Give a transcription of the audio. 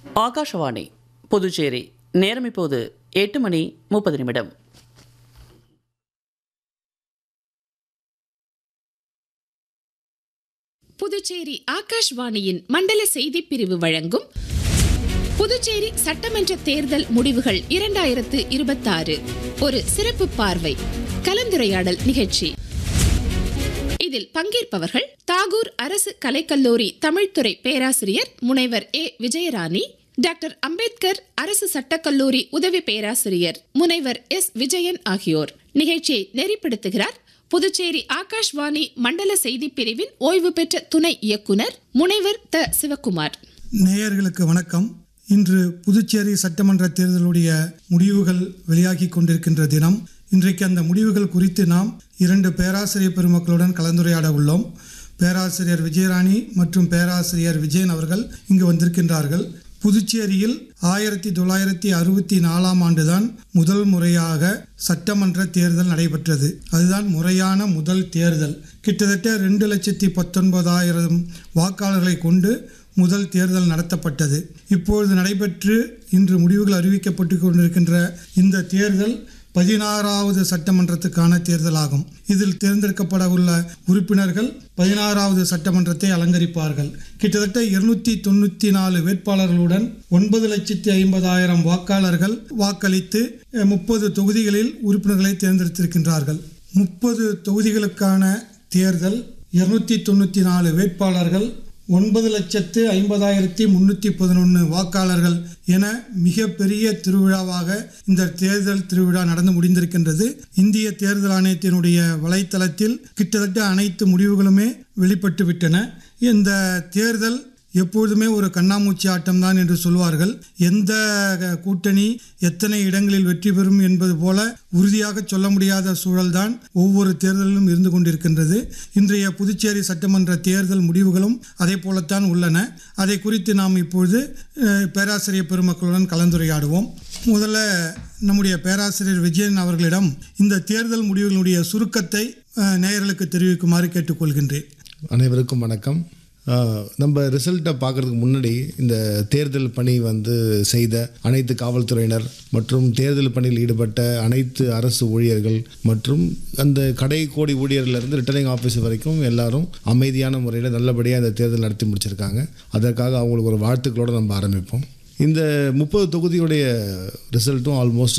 ஆகாஷவாணி புதுச்சேரி நேரம் இப்போது எட்டு மணி முப்பது நிமிடம் புதுச்சேரி ஆகாஷ்வாணியின் மண்டல செய்திப் பிரிவு வழங்கும் புதுச்சேரி சட்டமன்ற தேர்தல் முடிவுகள் இரண்டாயிரத்து இருபத்தாறு ஒரு சிறப்பு பார்வை கலந்துரையாடல் நிகழ்ச்சி இதில் பங்கேற்பவர்கள் தாகூர் அரசு கலைக்கல்லூரி தமிழ்துறை பேராசிரியர் முனைவர் ஏ விஜயராணி டாக்டர் அம்பேத்கர் அரசு சட்டக்கல்லூரி உதவி பேராசிரியர் முனைவர் எஸ் விஜயன் ஆகியோர் நிகழ்ச்சியை நெறிப்படுத்துகிறார் புதுச்சேரி ஆகாஷ்வாணி மண்டல செய்திப் பிரிவின் ஓய்வு பெற்ற துணை இயக்குனர் முனைவர் த சிவக்குமார் நேயர்களுக்கு வணக்கம் இன்று புதுச்சேரி சட்டமன்ற தேர்தலுடைய முடிவுகள் வெளியாகி கொண்டிருக்கின்ற தினம் இன்றைக்கு அந்த முடிவுகள் குறித்து நாம் இரண்டு பேராசிரியர் பெருமக்களுடன் கலந்துரையாட உள்ளோம் பேராசிரியர் விஜயராணி மற்றும் பேராசிரியர் விஜயன் அவர்கள் இங்கு வந்திருக்கின்றார்கள் புதுச்சேரியில் ஆயிரத்தி தொள்ளாயிரத்தி அறுபத்தி நாலாம் ஆண்டுதான் முதல் முறையாக சட்டமன்ற தேர்தல் நடைபெற்றது அதுதான் முறையான முதல் தேர்தல் கிட்டத்தட்ட ரெண்டு லட்சத்தி பத்தொன்பதாயிரம் வாக்காளர்களை கொண்டு முதல் தேர்தல் நடத்தப்பட்டது இப்பொழுது நடைபெற்று இன்று முடிவுகள் அறிவிக்கப்பட்டு கொண்டிருக்கின்ற இந்த தேர்தல் பதினாறாவது சட்டமன்றத்துக்கான தேர்தலாகும் இதில் தேர்ந்தெடுக்கப்பட உள்ள உறுப்பினர்கள் பதினாறாவது சட்டமன்றத்தை அலங்கரிப்பார்கள் கிட்டத்தட்ட இருநூத்தி தொண்ணூத்தி நாலு வேட்பாளர்களுடன் ஒன்பது லட்சத்தி ஐம்பதாயிரம் வாக்காளர்கள் வாக்களித்து முப்பது தொகுதிகளில் உறுப்பினர்களை தேர்ந்தெடுத்திருக்கின்றார்கள் முப்பது தொகுதிகளுக்கான தேர்தல் இருநூத்தி தொண்ணூற்றி நாலு வேட்பாளர்கள் ஒன்பது லட்சத்து ஐம்பதாயிரத்தி முன்னூற்றி பதினொன்று வாக்காளர்கள் என மிகப்பெரிய திருவிழாவாக இந்த தேர்தல் திருவிழா நடந்து முடிந்திருக்கின்றது இந்திய தேர்தல் ஆணையத்தினுடைய வலைத்தளத்தில் கிட்டத்தட்ட அனைத்து முடிவுகளுமே வெளிப்பட்டு விட்டன இந்த தேர்தல் எப்பொழுதுமே ஒரு கண்ணாமூச்சி ஆட்டம்தான் என்று சொல்வார்கள் எந்த கூட்டணி எத்தனை இடங்களில் வெற்றி பெறும் என்பது போல உறுதியாக சொல்ல முடியாத சூழல்தான் ஒவ்வொரு தேர்தலிலும் இருந்து கொண்டிருக்கின்றது இன்றைய புதுச்சேரி சட்டமன்ற தேர்தல் முடிவுகளும் அதே போலத்தான் உள்ளன அதை குறித்து நாம் இப்பொழுது அஹ், பேராசிரியர் பெருமக்களுடன் கலந்துரையாடுவோம் முதல்ல நம்முடைய பேராசிரியர் விஜயன் அவர்களிடம் இந்த தேர்தல் முடிவுகளுடைய சுருக்கத்தை அஹ், நேயர்களுக்கு தெரிவிக்குமாறு கேட்டுக்கொள்கின்றேன் அனைவருக்கும் வணக்கம் ஆஹ் நம்ம ரிசல்ட்டை பார்க்குறதுக்கு முன்னாடி இந்த தேர்தல் பணி வந்து செய்த அனைத்து காவல்துறையினர் மற்றும் தேர்தல் பணியில் ஈடுபட்ட அனைத்து அரசு ஊழியர்கள் மற்றும் அந்த கடை கோடி ஊழியர்லேருந்து ரிட்டர்னிங் ஆஃபீஸர் வரைக்கும் எல்லாரும் அமைதியான முறையில் நல்லபடியாக இந்த தேர்தல் நடத்தி முடிச்சிருக்காங்க அதற்காக அவங்களுக்கு ஒரு வாழ்த்துக்களோடு நம்ம ஆரம்பிப்போம் இந்த முப்பது தொகுதியுடைய ரிசல்ட்டும் ஆல்மோஸ்ட்